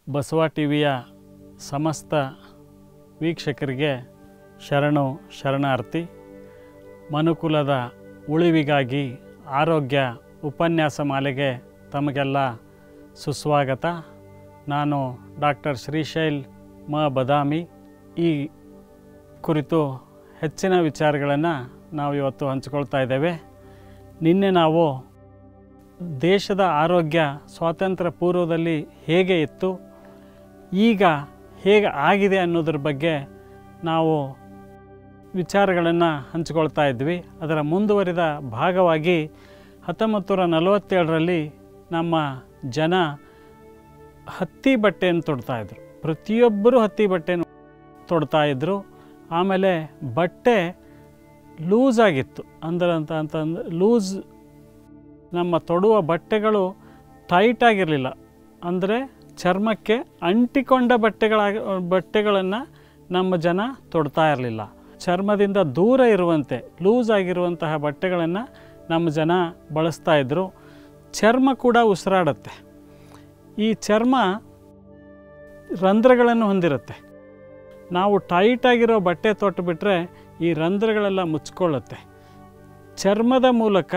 Basava T ವಿಯ ಸಮಸ್ತ ವೀಕ್ಷಕರಿಗೆ ಶರಣು ಶರಣಾರ್ಥಿ ಮನುಕುಲದ ಉಳಿವಿಗಾಗಿ ಆರೋಗ್ಯ ಉಪನ್ಯಾಸ ಮಾಲೆಗೆ ತಮಗೆಲ್ಲ ಸುಸ್ವಾಗತ ನಾನು ಡಾಕ್ಟರ್ ಶ್ರೀಶೈಲ್ ಮ ಬದಾಮಿ ಈ ಕುರಿತು ಹೆಚ್ಚಿನ ವಿಚಾರಗಳನ್ನು ನಾವು ಇವತ್ತು ಹಂಚಿಕೊಳ್ತಾ ಇದ್ದೇವೆ ನಿನ್ನೆ ನಾವು ದೇಶದ ಆರೋಗ್ಯ ಸ್ವಾತಂತ್ರ್ಯ ಪೂರ್ವದಲ್ಲಿ ಹೇಗೆ ಇತ್ತು ಈಗ ಹೇಗೆ ಆಗಿದೆ ಅನ್ನೋದ್ರ ಬಗ್ಗೆ ನಾವು ವಿಚಾರಗಳನ್ನು ಹಂಚಿಕೊಳ್ತಾ ಇದ್ವಿ ಅದರ ಮುಂದುವರಿದ ಭಾಗವಾಗಿ ಹತ್ತೊಂಬತ್ತು ನೂರ ನಲವತ್ತೇಳರಲ್ಲಿ ನಮ್ಮ ಜನ ಹತ್ತಿ ಬಟ್ಟೆಯನ್ನು ತೊಡ್ತಾಯಿದ್ರು ಪ್ರತಿಯೊಬ್ಬರೂ ಹತ್ತಿ ಬಟ್ಟೆಯನ್ನು ತೊಡ್ತಾ ಇದ್ದರು ಆಮೇಲೆ ಬಟ್ಟೆ ಲೂಸ್ ಆಗಿತ್ತು ಅಂದ್ರೆ ಅಂತ ಅಂತಂದ್ರೆ ಲೂಸ್ ನಮ್ಮ ತೊಡುವ ಬಟ್ಟೆಗಳು ಟೈಟ್ ಆಗಿರಲಿಲ್ಲ ಅಂದರೆ ಚರ್ಮಕ್ಕೆ ಅಂಟಿಕೊಂಡ ಬಟ್ಟೆಗಳಾಗಿ ಬಟ್ಟೆಗಳನ್ನು ನಮ್ಮ ಜನ ತೊಡ್ತಾ ಇರಲಿಲ್ಲ ಚರ್ಮದಿಂದ ದೂರ ಇರುವಂತೆ ಲೂಸ್ ಆಗಿರುವಂತಹ ಬಟ್ಟೆಗಳನ್ನು ನಮ್ಮ ಜನ ಬಳಸ್ತಾ ಇದ್ದರು ಚರ್ಮ ಕೂಡ ಉಸಿರಾಡುತ್ತೆ ಈ ಚರ್ಮ ರಂಧ್ರಗಳನ್ನು ಹೊಂದಿರುತ್ತೆ ನಾವು ಟೈಟಾಗಿರೋ ಬಟ್ಟೆ ತೊಟ್ಟುಬಿಟ್ರೆ ಈ ರಂಧ್ರಗಳೆಲ್ಲ ಮುಚ್ಕೊಳ್ಳುತ್ತೆ ಚರ್ಮದ ಮೂಲಕ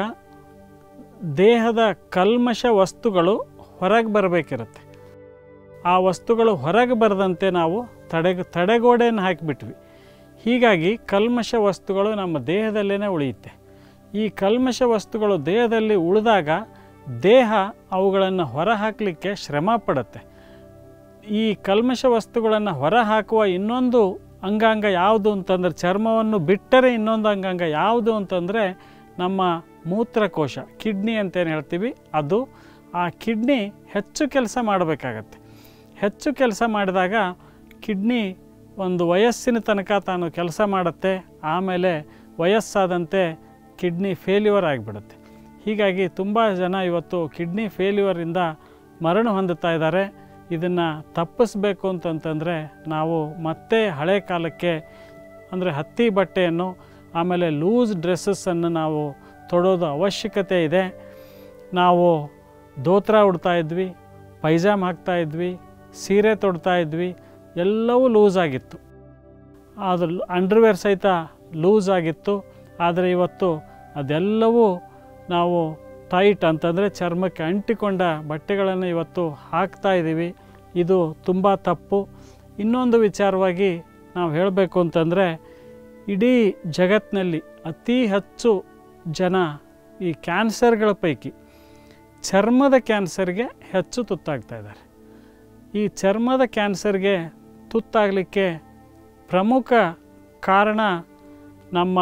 ದೇಹದ ಕಲ್ಮಶ ವಸ್ತುಗಳು ಹೊರಗೆ ಬರಬೇಕಿರುತ್ತೆ ಆ ವಸ್ತುಗಳು ಹೊರಗೆ ಬರದಂತೆ ನಾವು ತಡೆ ತಡೆಗೋಡೆಯನ್ನು ಹಾಕಿಬಿಟ್ವಿ ಹೀಗಾಗಿ ಕಲ್ಮಶ ವಸ್ತುಗಳು ನಮ್ಮ ದೇಹದಲ್ಲೇ ಉಳಿಯುತ್ತೆ ಈ ಕಲ್ಮಶ ವಸ್ತುಗಳು ದೇಹದಲ್ಲಿ ಉಳಿದಾಗ ದೇಹ ಅವುಗಳನ್ನು ಹೊರ ಹಾಕಲಿಕ್ಕೆ ಶ್ರಮ ಪಡುತ್ತೆ ಈ ಕಲ್ಮಶ ವಸ್ತುಗಳನ್ನು ಹೊರ ಹಾಕುವ ಇನ್ನೊಂದು ಅಂಗಾಂಗ ಯಾವುದು ಅಂತಂದರೆ ಚರ್ಮವನ್ನು ಬಿಟ್ಟರೆ ಇನ್ನೊಂದು ಅಂಗಾಂಗ ಯಾವುದು ಅಂತಂದರೆ ನಮ್ಮ ಮೂತ್ರಕೋಶ ಕಿಡ್ನಿ ಅಂತೇನು ಹೇಳ್ತೀವಿ ಅದು ಆ ಕಿಡ್ನಿ ಹೆಚ್ಚು ಕೆಲಸ ಮಾಡಬೇಕಾಗತ್ತೆ ಹೆಚ್ಚು ಕೆಲಸ ಮಾಡಿದಾಗ ಕಿಡ್ನಿ ಒಂದು ವಯಸ್ಸಿನ ತನಕ ತಾನು ಕೆಲಸ ಮಾಡುತ್ತೆ ಆಮೇಲೆ ವಯಸ್ಸಾದಂತೆ ಕಿಡ್ನಿ ಫೇಲ್ಯೂರ್ ಆಗಿಬಿಡುತ್ತೆ ಹೀಗಾಗಿ ತುಂಬ ಜನ ಇವತ್ತು ಕಿಡ್ನಿ ಫೇಲ್ಯೂರಿಂದ ಮರಣ ಹೊಂದುತ್ತಾ ಇದ್ದಾರೆ ಇದನ್ನು ತಪ್ಪಿಸ್ಬೇಕು ಅಂತಂತಂದರೆ ನಾವು ಮತ್ತೆ ಹಳೆ ಕಾಲಕ್ಕೆ ಅಂದರೆ ಹತ್ತಿ ಬಟ್ಟೆಯನ್ನು ಆಮೇಲೆ ಲೂಸ್ ಡ್ರೆಸ್ಸಸ್ಸನ್ನು ನಾವು ತೊಡೋದು ಅವಶ್ಯಕತೆ ಇದೆ ನಾವು ಧೋತ್ರ ಉಡ್ತಾ ಇದ್ವಿ ಪೈಜಾಮ್ ಹಾಕ್ತಾ ಇದ್ವಿ ಸೀರೆ ತೊಡ್ತಾ ಇದ್ವಿ ಎಲ್ಲವೂ ಲೂಸ್ ಆಗಿತ್ತು ಅದು ಅಂಡರ್ವೇರ್ ಸಹಿತ ಲೂಸ್ ಆಗಿತ್ತು ಆದರೆ ಇವತ್ತು ಅದೆಲ್ಲವೂ ನಾವು ಟೈಟ್ ಅಂತಂದರೆ ಚರ್ಮಕ್ಕೆ ಅಂಟಿಕೊಂಡ ಬಟ್ಟೆಗಳನ್ನು ಇವತ್ತು ಹಾಕ್ತಾ ಇದ್ದೀವಿ ಇದು ತುಂಬ ತಪ್ಪು ಇನ್ನೊಂದು ವಿಚಾರವಾಗಿ ನಾವು ಹೇಳಬೇಕು ಅಂತಂದರೆ ಇಡೀ ಜಗತ್ತಿನಲ್ಲಿ ಅತಿ ಹೆಚ್ಚು ಜನ ಈ ಕ್ಯಾನ್ಸರ್ಗಳ ಪೈಕಿ ಚರ್ಮದ ಕ್ಯಾನ್ಸರ್ಗೆ ಹೆಚ್ಚು ತುತ್ತಾಗ್ತಾ ಇದ್ದಾರೆ ಈ ಚರ್ಮದ ಕ್ಯಾನ್ಸರ್ಗೆ ತುತ್ತಾಗಲಿಕ್ಕೆ ಪ್ರಮುಖ ಕಾರಣ ನಮ್ಮ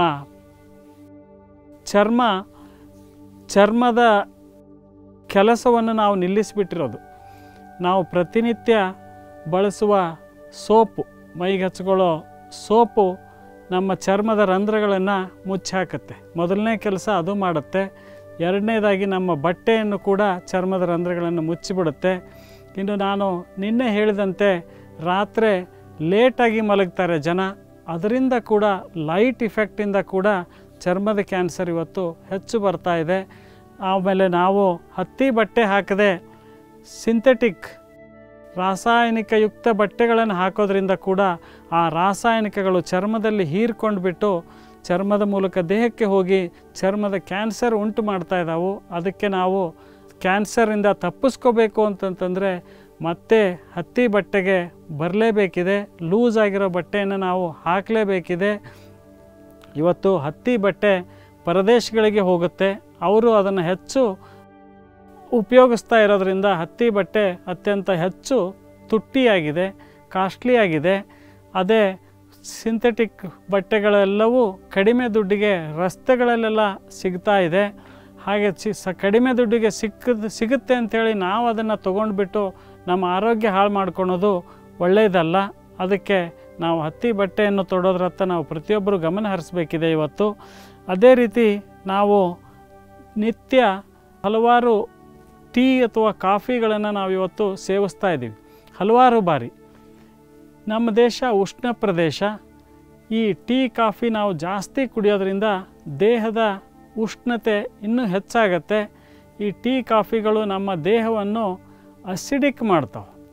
ಚರ್ಮ ಚರ್ಮದ ಕೆಲಸವನ್ನು ನಾವು ನಿಲ್ಲಿಸಿಬಿಟ್ಟಿರೋದು ನಾವು ಪ್ರತಿನಿತ್ಯ ಬಳಸುವ ಸೋಪು ಮೈಗೆ ಹಚ್ಕೊಳ್ಳೋ ಸೋಪು ನಮ್ಮ ಚರ್ಮದ ರಂಧ್ರಗಳನ್ನು ಮುಚ್ಚಾಕತ್ತೆ ಮೊದಲನೇ ಕೆಲಸ ಅದು ಮಾಡುತ್ತೆ ಎರಡನೇದಾಗಿ ನಮ್ಮ ಬಟ್ಟೆಯನ್ನು ಕೂಡ ಚರ್ಮದ ರಂಧ್ರಗಳನ್ನು ಮುಚ್ಚಿಬಿಡುತ್ತೆ ಇನ್ನು ನಾನು ನಿನ್ನೆ ಹೇಳಿದಂತೆ ರಾತ್ರಿ ಲೇಟಾಗಿ ಮಲಗ್ತಾರೆ ಜನ ಅದರಿಂದ ಕೂಡ ಲೈಟ್ ಇಫೆಕ್ಟಿಂದ ಕೂಡ ಚರ್ಮದ ಕ್ಯಾನ್ಸರ್ ಇವತ್ತು ಹೆಚ್ಚು ಬರ್ತಾ ಇದೆ ಆಮೇಲೆ ನಾವು ಹತ್ತಿ ಬಟ್ಟೆ ಹಾಕದೆ ಸಿಂಥೆಟಿಕ್ ರಾಸಾಯನಿಕಯುಕ್ತ ಬಟ್ಟೆಗಳನ್ನು ಹಾಕೋದ್ರಿಂದ ಕೂಡ ಆ ರಾಸಾಯನಿಕಗಳು ಚರ್ಮದಲ್ಲಿ ಹೀರ್ಕೊಂಡ್ಬಿಟ್ಟು ಚರ್ಮದ ಮೂಲಕ ದೇಹಕ್ಕೆ ಹೋಗಿ ಚರ್ಮದ ಕ್ಯಾನ್ಸರ್ ಉಂಟು ಮಾಡ್ತಾ ಇದ್ದಾವೆ ಅದಕ್ಕೆ ನಾವು ಕ್ಯಾನ್ಸರಿಂದ ತಪ್ಪಿಸ್ಕೋಬೇಕು ಅಂತಂತಂದರೆ ಮತ್ತೆ ಹತ್ತಿ ಬಟ್ಟೆಗೆ ಬರಲೇಬೇಕಿದೆ ಲೂಸ್ ಆಗಿರೋ ಬಟ್ಟೆಯನ್ನು ನಾವು ಹಾಕಲೇಬೇಕಿದೆ ಇವತ್ತು ಹತ್ತಿ ಬಟ್ಟೆ ಪರದೇಶಗಳಿಗೆ ಹೋಗುತ್ತೆ ಅವರು ಅದನ್ನು ಹೆಚ್ಚು ಉಪಯೋಗಿಸ್ತಾ ಇರೋದ್ರಿಂದ ಹತ್ತಿ ಬಟ್ಟೆ ಅತ್ಯಂತ ಹೆಚ್ಚು ತುಟ್ಟಿಯಾಗಿದೆ ಕಾಸ್ಟ್ಲಿಯಾಗಿದೆ ಅದೇ ಸಿಂಥೆಟಿಕ್ ಬಟ್ಟೆಗಳೆಲ್ಲವೂ ಕಡಿಮೆ ದುಡ್ಡಿಗೆ ರಸ್ತೆಗಳಲ್ಲೆಲ್ಲ ಸಿಗ್ತಾ ಇದೆ ಹಾಗೆ ಚಿ ಸ ಕಡಿಮೆ ದುಡ್ಡಿಗೆ ಸಿಕ್ಕ ಸಿಗುತ್ತೆ ಅಂಥೇಳಿ ನಾವು ಅದನ್ನು ತೊಗೊಂಡ್ಬಿಟ್ಟು ನಮ್ಮ ಆರೋಗ್ಯ ಹಾಳು ಮಾಡ್ಕೊಳೋದು ಒಳ್ಳೆಯದಲ್ಲ ಅದಕ್ಕೆ ನಾವು ಹತ್ತಿ ಬಟ್ಟೆಯನ್ನು ತೊಡೋದ್ರತ್ತ ನಾವು ಪ್ರತಿಯೊಬ್ಬರು ಗಮನ ಹರಿಸ್ಬೇಕಿದೆ ಇವತ್ತು ಅದೇ ರೀತಿ ನಾವು ನಿತ್ಯ ಹಲವಾರು ಟೀ ಅಥವಾ ಕಾಫಿಗಳನ್ನು ನಾವು ಇವತ್ತು ಸೇವಿಸ್ತಾ ಇದ್ದೀವಿ ಹಲವಾರು ಬಾರಿ ನಮ್ಮ ದೇಶ ಉಷ್ಣ ಪ್ರದೇಶ ಈ ಟೀ ಕಾಫಿ ನಾವು ಜಾಸ್ತಿ ಕುಡಿಯೋದ್ರಿಂದ ದೇಹದ ಉಷ್ಣತೆ ಇನ್ನೂ ಹೆಚ್ಚಾಗತ್ತೆ ಈ ಟೀ ಕಾಫಿಗಳು ನಮ್ಮ ದೇಹವನ್ನು ಅಸಿಡಿಕ್ ಮಾಡ್ತಾವೆ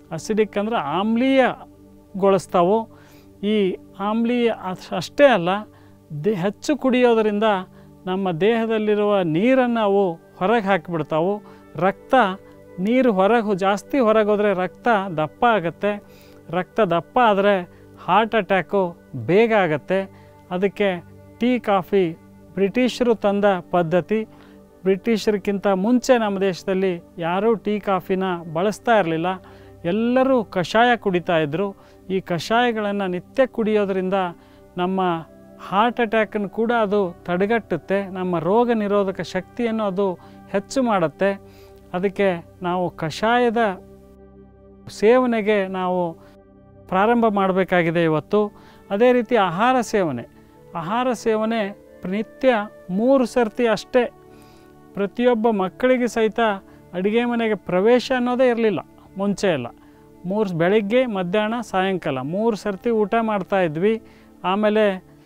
ಅಸಿಡಿಕ್ ಅಂದರೆ ಆಮ್ಲೀಯಗೊಳಿಸ್ತಾವು ಈ ಆಮ್ಲೀಯ ಅಶ್- ಅಷ್ಟೇ ಅಲ್ಲ ದೇ ಹೆಚ್ಚು ಕುಡಿಯೋದರಿಂದ ನಮ್ಮ ದೇಹದಲ್ಲಿರುವ ನೀರನ್ನು ಅವು ಹೊರಗೆ ಹಾಕಿಬಿಡ್ತಾವು ರಕ್ತ ನೀರು ಹೊರಗೆ ಜಾಸ್ತಿ ಹೊರಗೆ ಹೋದರೆ ರಕ್ತ ದಪ್ಪ ಆಗುತ್ತೆ ರಕ್ತ ದಪ್ಪ ಆದರೆ ಹಾರ್ಟ್ ಅಟ್ಯಾಕು ಬೇಗ ಆಗುತ್ತೆ ಅದಕ್ಕೆ ಟೀ ಕಾಫಿ ಬ್ರಿಟಿಷರು ತಂದ ಪದ್ಧತಿ ಬ್ರಿಟಿಷರಿಗಿಂತ ಮುಂಚೆ ನಮ್ಮ ದೇಶದಲ್ಲಿ ಯಾರೂ ಟೀ ಕಾಫಿನ ಬಳಸ್ತಾ ಇರಲಿಲ್ಲ ಎಲ್ಲರೂ ಕಷಾಯ ಕುಡಿತಾ ಇದ್ದರು ಈ ಕಷಾಯಗಳನ್ನು ನಿತ್ಯ ಕುಡಿಯೋದ್ರಿಂದ ನಮ್ಮ ಹಾರ್ಟ್ ಅಟ್ಯಾಕನ್ನು ಕೂಡ ಅದು ತಡೆಗಟ್ಟುತ್ತೆ ನಮ್ಮ ರೋಗ ನಿರೋಧಕ ಶಕ್ತಿಯನ್ನು ಅದು ಹೆಚ್ಚು ಮಾಡುತ್ತೆ ಅದಕ್ಕೆ ನಾವು ಕಷಾಯದ ಸೇವನೆಗೆ ನಾವು ಪ್ರಾರಂಭ ಮಾಡಬೇಕಾಗಿದೆ ಇವತ್ತು ಅದೇ ರೀತಿ ಆಹಾರ ಸೇವನೆ ಆಹಾರ ಸೇವನೆ ನಿತ್ಯ ಮೂರು ಸರ್ತಿ ಅಷ್ಟೇ ಪ್ರತಿಯೊಬ್ಬ ಮಕ್ಕಳಿಗೆ ಸಹಿತ ಅಡುಗೆ ಮನೆಗೆ ಪ್ರವೇಶ ಅನ್ನೋದೇ ಇರಲಿಲ್ಲ ಮುಂಚೆ ಎಲ್ಲ ಮೂರು ಬೆಳಗ್ಗೆ ಮಧ್ಯಾಹ್ನ ಸಾಯಂಕಾಲ ಮೂರು ಸರ್ತಿ ಊಟ ಮಾಡ್ತಾ ಇದ್ವಿ ಆಮೇಲೆ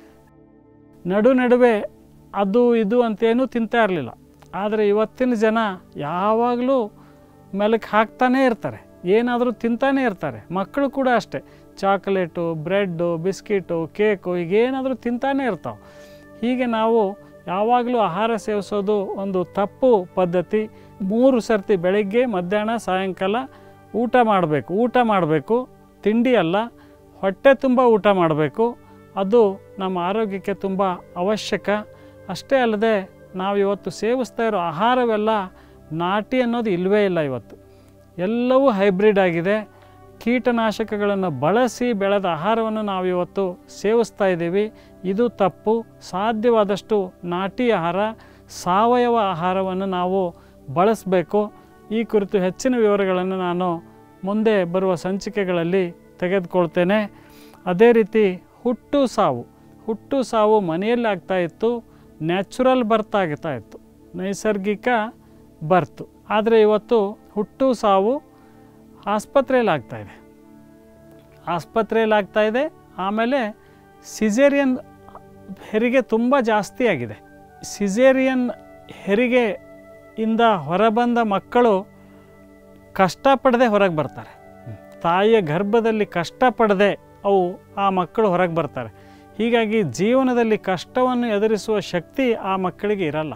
ನಡು ನಡುವೆ ಅದು ಇದು ಅಂತೇನೂ ತಿಂತಾ ಇರಲಿಲ್ಲ ಆದರೆ ಇವತ್ತಿನ ಜನ ಯಾವಾಗಲೂ ಮೆಲಕ್ಕೆ ಹಾಕ್ತಾನೇ ಇರ್ತಾರೆ ಏನಾದರೂ ತಿಂತಾನೇ ಇರ್ತಾರೆ ಮಕ್ಕಳು ಕೂಡ ಅಷ್ಟೇ ಚಾಕ್ಲೇಟು ಬ್ರೆಡ್ಡು ಬಿಸ್ಕಿಟು ಕೇಕು ಹೀಗೇನಾದರೂ ತಿಂತಾನೇ ಇರ್ತಾವೆ ಹೀಗೆ ನಾವು ಯಾವಾಗಲೂ ಆಹಾರ ಸೇವಿಸೋದು ಒಂದು ತಪ್ಪು ಪದ್ಧತಿ ಮೂರು ಸರ್ತಿ ಬೆಳಗ್ಗೆ ಮಧ್ಯಾಹ್ನ ಸಾಯಂಕಾಲ ಊಟ ಮಾಡಬೇಕು ಊಟ ಮಾಡಬೇಕು ತಿಂಡಿ ಅಲ್ಲ ಹೊಟ್ಟೆ ತುಂಬ ಊಟ ಮಾಡಬೇಕು ಅದು ನಮ್ಮ ಆರೋಗ್ಯಕ್ಕೆ ತುಂಬ ಅವಶ್ಯಕ ಅಷ್ಟೇ ಅಲ್ಲದೆ ನಾವು ಇವತ್ತು ಸೇವಿಸ್ತಾ ಇರೋ ಆಹಾರವೆಲ್ಲ ನಾಟಿ ಅನ್ನೋದು ಇಲ್ಲವೇ ಇಲ್ಲ ಇವತ್ತು ಎಲ್ಲವೂ ಹೈಬ್ರಿಡ್ ಆಗಿದೆ ಕೀಟನಾಶಕಗಳನ್ನು ಬಳಸಿ ಬೆಳೆದ ಆಹಾರವನ್ನು ನಾವು ಇವತ್ತು ಸೇವಿಸ್ತಾ ಇದ್ದೀವಿ ಇದು ತಪ್ಪು ಸಾಧ್ಯವಾದಷ್ಟು ನಾಟಿ ಆಹಾರ ಸಾವಯವ ಆಹಾರವನ್ನು ನಾವು ಬಳಸಬೇಕು ಈ ಕುರಿತು ಹೆಚ್ಚಿನ ವಿವರಗಳನ್ನು ನಾನು ಮುಂದೆ ಬರುವ ಸಂಚಿಕೆಗಳಲ್ಲಿ ತೆಗೆದುಕೊಳ್ತೇನೆ ಅದೇ ರೀತಿ ಹುಟ್ಟು ಸಾವು ಹುಟ್ಟು ಸಾವು ಮನೆಯಲ್ಲಿ ಆಗ್ತಾ ಇತ್ತು ನ್ಯಾಚುರಲ್ ಬರ್ತ್ ಆಗ್ತಾ ಇತ್ತು ನೈಸರ್ಗಿಕ ಬರ್ತು ಆದರೆ ಇವತ್ತು ಹುಟ್ಟು ಸಾವು ಆಸ್ಪತ್ರೆಯಲ್ಲಿ ಆಗ್ತಾ ಇದೆ ಆಸ್ಪತ್ರೆಯಲ್ಲಿ ಆಗ್ತಾ ಇದೆ ಆಮೇಲೆ ಸಿಜೇರಿಯನ್ ಹೆರಿಗೆ ತುಂಬ ಜಾಸ್ತಿ ಆಗಿದೆ ಸಿಜೇರಿಯನ್ ಹೆರಿಗೆಯಿಂದ ಹೊರಬಂದ ಮಕ್ಕಳು ಕಷ್ಟಪಡದೆ ಹೊರಗೆ ಬರ್ತಾರೆ ತಾಯಿಯ ಗರ್ಭದಲ್ಲಿ ಕಷ್ಟಪಡದೆ ಅವು ಆ ಮಕ್ಕಳು ಹೊರಗೆ ಬರ್ತಾರೆ ಹೀಗಾಗಿ ಜೀವನದಲ್ಲಿ ಕಷ್ಟವನ್ನು ಎದುರಿಸುವ ಶಕ್ತಿ ಆ ಮಕ್ಕಳಿಗೆ ಇರಲ್ಲ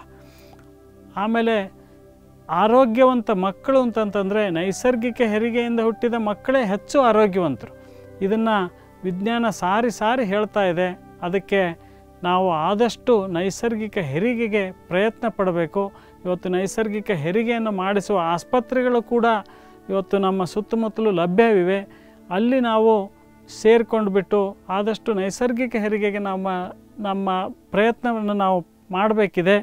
ಆಮೇಲೆ ಆರೋಗ್ಯವಂತ ಮಕ್ಕಳು ಅಂತಂತಂದರೆ ನೈಸರ್ಗಿಕ ಹೆರಿಗೆಯಿಂದ ಹುಟ್ಟಿದ ಮಕ್ಕಳೇ ಹೆಚ್ಚು ಆರೋಗ್ಯವಂತರು ಇದನ್ನು ವಿಜ್ಞಾನ ಸಾರಿ ಸಾರಿ ಹೇಳ್ತಾ ಇದೆ ಅದಕ್ಕೆ ನಾವು ಆದಷ್ಟು ನೈಸರ್ಗಿಕ ಹೆರಿಗೆಗೆ ಪ್ರಯತ್ನ ಪಡಬೇಕು ಇವತ್ತು ನೈಸರ್ಗಿಕ ಹೆರಿಗೆಯನ್ನು ಮಾಡಿಸುವ ಆಸ್ಪತ್ರೆಗಳು ಕೂಡ ಇವತ್ತು ನಮ್ಮ ಸುತ್ತಮುತ್ತಲು ಲಭ್ಯವಿವೆ ಅಲ್ಲಿ ನಾವು ಸೇರ್ಕೊಂಡು ಬಿಟ್ಟು ಆದಷ್ಟು ನೈಸರ್ಗಿಕ ಹೆರಿಗೆಗೆ ನಮ್ಮ ನಮ್ಮ ಪ್ರಯತ್ನವನ್ನು ನಾವು ಮಾಡಬೇಕಿದೆ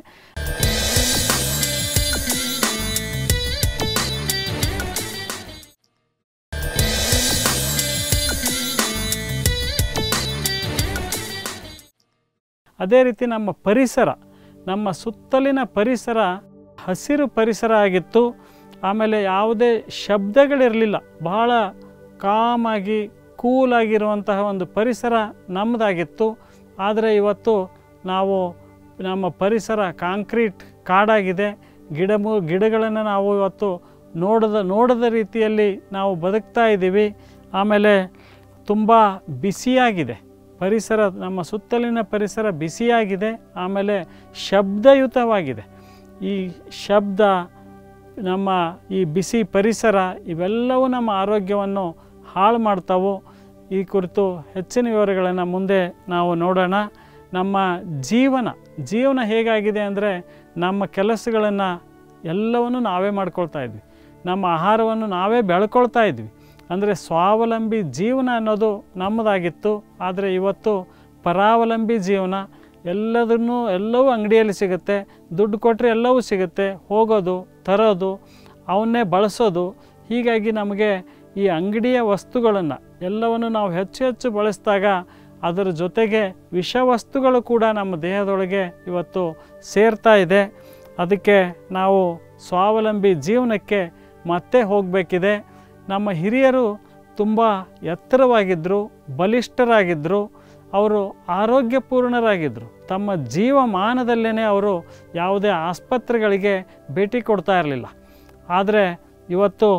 ಅದೇ ರೀತಿ ನಮ್ಮ ಪರಿಸರ ನಮ್ಮ ಸುತ್ತಲಿನ ಪರಿಸರ ಹಸಿರು ಪರಿಸರ ಆಗಿತ್ತು ಆಮೇಲೆ ಯಾವುದೇ ಶಬ್ದಗಳಿರಲಿಲ್ಲ ಬಹಳ ಕಾಮಾಗಿ ಕೂಲಾಗಿರುವಂತಹ ಒಂದು ಪರಿಸರ ನಮ್ಮದಾಗಿತ್ತು ಆದರೆ ಇವತ್ತು ನಾವು ನಮ್ಮ ಪರಿಸರ ಕಾಂಕ್ರೀಟ್ ಕಾಡಾಗಿದೆ ಗಿಡ ಮೂ ಗಿಡಗಳನ್ನು ನಾವು ಇವತ್ತು ನೋಡದ ನೋಡದ ರೀತಿಯಲ್ಲಿ ನಾವು ಬದುಕ್ತಾ ಇದ್ದೀವಿ ಆಮೇಲೆ ತುಂಬ ಬಿಸಿಯಾಗಿದೆ ಪರಿಸರ ನಮ್ಮ ಸುತ್ತಲಿನ ಪರಿಸರ ಬಿಸಿಯಾಗಿದೆ ಆಮೇಲೆ ಶಬ್ದಯುತವಾಗಿದೆ ಈ ಶಬ್ದ ನಮ್ಮ ಈ ಬಿಸಿ ಪರಿಸರ ಇವೆಲ್ಲವೂ ನಮ್ಮ ಆರೋಗ್ಯವನ್ನು ಹಾಳು ಮಾಡ್ತಾವು ಈ ಕುರಿತು ಹೆಚ್ಚಿನ ವಿವರಗಳನ್ನು ಮುಂದೆ ನಾವು ನೋಡೋಣ ನಮ್ಮ ಜೀವನ ಜೀವನ ಹೇಗಾಗಿದೆ ಅಂದರೆ ನಮ್ಮ ಕೆಲಸಗಳನ್ನು ಎಲ್ಲವನ್ನು ನಾವೇ ಮಾಡ್ಕೊಳ್ತಾ ಇದ್ವಿ ನಮ್ಮ ಆಹಾರವನ್ನು ನಾವೇ ಬೆಳ್ಕೊಳ್ತಾ ಇದ್ವಿ ಅಂದರೆ ಸ್ವಾವಲಂಬಿ ಜೀವನ ಅನ್ನೋದು ನಮ್ಮದಾಗಿತ್ತು ಆದರೆ ಇವತ್ತು ಪರಾವಲಂಬಿ ಜೀವನ ಎಲ್ಲದನ್ನೂ ಎಲ್ಲವೂ ಅಂಗಡಿಯಲ್ಲಿ ಸಿಗುತ್ತೆ ದುಡ್ಡು ಕೊಟ್ಟರೆ ಎಲ್ಲವೂ ಸಿಗುತ್ತೆ ಹೋಗೋದು ತರೋದು ಅವನ್ನೇ ಬಳಸೋದು ಹೀಗಾಗಿ ನಮಗೆ ಈ ಅಂಗಡಿಯ ವಸ್ತುಗಳನ್ನು ಎಲ್ಲವನ್ನು ನಾವು ಹೆಚ್ಚು ಹೆಚ್ಚು ಬಳಸಿದಾಗ ಅದರ ಜೊತೆಗೆ ವಿಷವಸ್ತುಗಳು ಕೂಡ ನಮ್ಮ ದೇಹದೊಳಗೆ ಇವತ್ತು ಸೇರ್ತಾ ಇದೆ ಅದಕ್ಕೆ ನಾವು ಸ್ವಾವಲಂಬಿ ಜೀವನಕ್ಕೆ ಮತ್ತೆ ಹೋಗಬೇಕಿದೆ ನಮ್ಮ ಹಿರಿಯರು ತುಂಬ ಎತ್ತರವಾಗಿದ್ದರು ಬಲಿಷ್ಠರಾಗಿದ್ದರು ಅವರು ಆರೋಗ್ಯಪೂರ್ಣರಾಗಿದ್ದರು ತಮ್ಮ ಜೀವಮಾನದಲ್ಲೇ ಅವರು ಯಾವುದೇ ಆಸ್ಪತ್ರೆಗಳಿಗೆ ಭೇಟಿ ಕೊಡ್ತಾ ಇರಲಿಲ್ಲ ಆದರೆ ಇವತ್ತು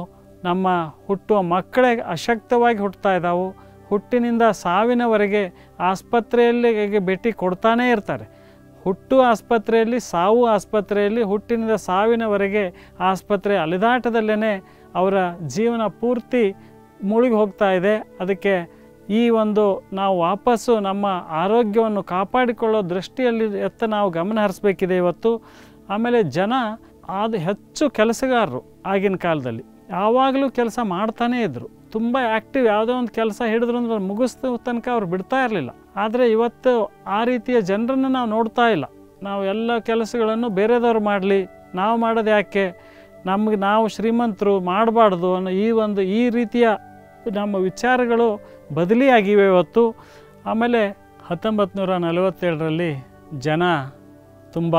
ನಮ್ಮ ಹುಟ್ಟುವ ಮಕ್ಕಳೇ ಅಶಕ್ತವಾಗಿ ಹುಟ್ಟುತ್ತಾ ಇದ್ದಾವೆ ಹುಟ್ಟಿನಿಂದ ಸಾವಿನವರೆಗೆ ಆಸ್ಪತ್ರೆಯಲ್ಲಿ ಭೇಟಿ ಕೊಡ್ತಾನೇ ಇರ್ತಾರೆ ಹುಟ್ಟು ಆಸ್ಪತ್ರೆಯಲ್ಲಿ ಸಾವು ಆಸ್ಪತ್ರೆಯಲ್ಲಿ ಹುಟ್ಟಿನಿಂದ ಸಾವಿನವರೆಗೆ ಆಸ್ಪತ್ರೆ ಅಲೆದಾಟದಲ್ಲೇ ಅವರ ಜೀವನ ಪೂರ್ತಿ ಮುಳುಗಿ ಹೋಗ್ತಾ ಇದೆ ಅದಕ್ಕೆ ಈ ಒಂದು ನಾವು ವಾಪಸ್ಸು ನಮ್ಮ ಆರೋಗ್ಯವನ್ನು ಕಾಪಾಡಿಕೊಳ್ಳೋ ದೃಷ್ಟಿಯಲ್ಲಿ ಎತ್ತ ನಾವು ಗಮನ ಹರಿಸ್ಬೇಕಿದೆ ಇವತ್ತು ಆಮೇಲೆ ಜನ ಅದು ಹೆಚ್ಚು ಕೆಲಸಗಾರರು ಆಗಿನ ಕಾಲದಲ್ಲಿ ಯಾವಾಗಲೂ ಕೆಲಸ ಮಾಡ್ತಾನೇ ಇದ್ದರು ತುಂಬ ಆ್ಯಕ್ಟಿವ್ ಯಾವುದೋ ಒಂದು ಕೆಲಸ ಹಿಡಿದ್ರು ಅಂದ್ರೆ ಮುಗಿಸ್ದ ತನಕ ಅವ್ರು ಬಿಡ್ತಾ ಇರಲಿಲ್ಲ ಆದರೆ ಇವತ್ತು ಆ ರೀತಿಯ ಜನರನ್ನು ನಾವು ನೋಡ್ತಾ ಇಲ್ಲ ನಾವು ಎಲ್ಲ ಕೆಲಸಗಳನ್ನು ಬೇರೆದವ್ರು ಮಾಡಲಿ ನಾವು ಮಾಡೋದು ಯಾಕೆ ನಮಗೆ ನಾವು ಶ್ರೀಮಂತರು ಮಾಡಬಾರ್ದು ಅನ್ನೋ ಈ ಒಂದು ಈ ರೀತಿಯ ನಮ್ಮ ವಿಚಾರಗಳು ಬದಲಿಯಾಗಿವೆ ಇವತ್ತು ಆಮೇಲೆ ಹತ್ತೊಂಬತ್ತು ನೂರ ನಲವತ್ತೇಳರಲ್ಲಿ ಜನ ತುಂಬ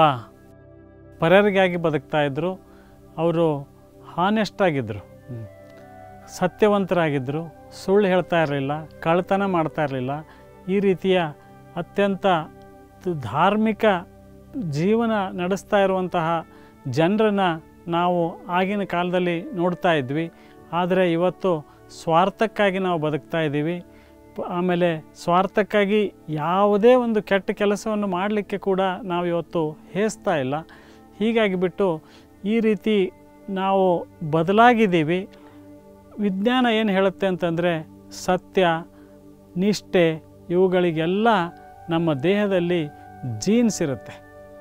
ಪರರಿಗಾಗಿ ಬದುಕ್ತಾ ಇದ್ದರು ಅವರು ಹಾನೆಸ್ಟ್ ಆಗಿದ್ದರು ಸತ್ಯವಂತರಾಗಿದ್ದರು ಸುಳ್ಳು ಹೇಳ್ತಾ ಇರಲಿಲ್ಲ ಕಳ್ತನ ಮಾಡ್ತಾ ಇರಲಿಲ್ಲ ಈ ರೀತಿಯ ಅತ್ಯಂತ ತ- ಧಾರ್ಮಿಕ ಜೀವನ ನಡೆಸ್ತಾ ಇರುವಂತಹ ಜನರನ್ನು ನಾವು ಆಗಿನ ಕಾಲದಲ್ಲಿ ನೋಡ್ತಾ ಇದ್ವಿ ಆದರೆ ಇವತ್ತು ಸ್ವಾರ್ಥಕ್ಕಾಗಿ ನಾವು ಬದುಕ್ತಾ ಇದ್ದೀವಿ ಪ- ಆಮೇಲೆ ಸ್ವಾರ್ಥಕ್ಕಾಗಿ ಯಾವುದೇ ಒಂದು ಕೆಟ್ಟ ಕೆಲಸವನ್ನು ಮಾಡಲಿಕ್ಕೆ ಕೂಡ ನಾವು ಇವತ್ತು ಹೇಸ್ತಾ ಇಲ್ಲ ಹೀಗಾಗಿ ಬಿಟ್ಟು ಈ ರೀತಿ ನಾವು ಬದಲಾಗಿದ್ದೀವಿ ವಿಜ್ಞಾನ ಏನು ಹೇಳುತ್ತೆ ಅಂತಂದರೆ ಸತ್ಯ ನಿಷ್ಠೆ ಇವುಗಳಿಗೆಲ್ಲ ನಮ್ಮ ದೇಹದಲ್ಲಿ ಜೀನ್ಸ್ ಇರುತ್ತೆ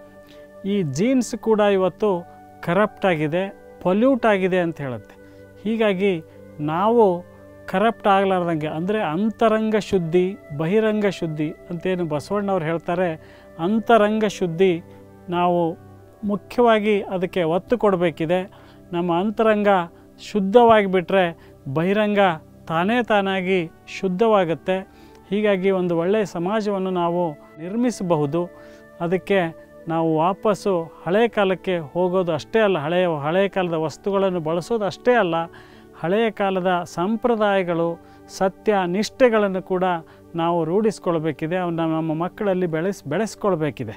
ಈ ಜೀನ್ಸ್ ಕೂಡ ಇವತ್ತು ಕರಪ್ಟ್ ಆಗಿದೆ ಪೊಲ್ಯೂಟ್ ಆಗಿದೆ ಅಂತ ಹೇಳುತ್ತೆ ಹೀಗಾಗಿ ನಾವು ಕರಪ್ಟ್ ಆಗಲಾರ್ದಂಗೆ ಅಂದರೆ ಅಂತರಂಗ ಶುದ್ಧಿ ಬಹಿರಂಗ ಶುದ್ಧಿ ಅಂತೇನು ಬಸವಣ್ಣವ್ರು ಹೇಳ್ತಾರೆ ಅಂತರಂಗ ಶುದ್ಧಿ ನಾವು ಮುಖ್ಯವಾಗಿ ಅದಕ್ಕೆ ಒತ್ತು ಕೊಡಬೇಕಿದೆ ನಮ್ಮ ಅಂತರಂಗ ಶುದ್ಧವಾಗಿ ಬಿಟ್ಟರೆ ಬಹಿರಂಗ ತಾನೇ ತಾನಾಗಿ ಶುದ್ಧವಾಗುತ್ತೆ ಹೀಗಾಗಿ ಒಂದು ಒಳ್ಳೆಯ ಸಮಾಜವನ್ನು ನಾವು ನಿರ್ಮಿಸಬಹುದು ಅದಕ್ಕೆ ನಾವು ವಾಪಸ್ಸು ಹಳೆಯ ಕಾಲಕ್ಕೆ ಹೋಗೋದು ಅಷ್ಟೇ ಅಲ್ಲ ಹಳೆಯ ಹಳೆಯ ಕಾಲದ ವಸ್ತುಗಳನ್ನು ಬಳಸೋದು ಅಷ್ಟೇ ಅಲ್ಲ ಹಳೆಯ ಕಾಲದ ಸಂಪ್ರದಾಯಗಳು ಸತ್ಯ ನಿಷ್ಠೆಗಳನ್ನು ಕೂಡ ನಾವು ರೂಢಿಸ್ಕೊಳ್ಬೇಕಿದೆ ಅವನ್ನ ನಮ್ಮ ಮಕ್ಕಳಲ್ಲಿ ಬೆಳೆಸ್ ಬೆಳೆಸ್ಕೊಳ್ಬೇಕಿದೆ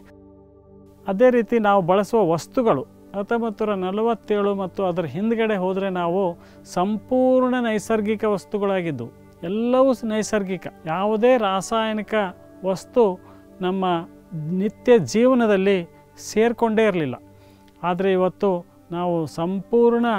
ಅದೇ ರೀತಿ ನಾವು ಬಳಸುವ ವಸ್ತುಗಳು ಹತ್ತೊಂಬತ್ತು ನೂರ ನಲವತ್ತೇಳು ಮತ್ತು ಅದರ ಹಿಂದ್ಗಡೆ ಹೋದರೆ ನಾವು ಸಂಪೂರ್ಣ ನೈಸರ್ಗಿಕ ವಸ್ತುಗಳಾಗಿದ್ದವು ಎಲ್ಲವೂ ಸ- ನೈಸರ್ಗಿಕ ಯಾವುದೇ ರಾಸಾಯನಿಕ ವಸ್ತು ನಮ್ಮ ನಿತ್ಯ ಜೀವನದಲ್ಲಿ ಸೇರಿಕೊಂಡೇ ಇರಲಿಲ್ಲ ಆದರೆ ಇವತ್ತು ನಾವು ಸಂಪೂರ್ಣ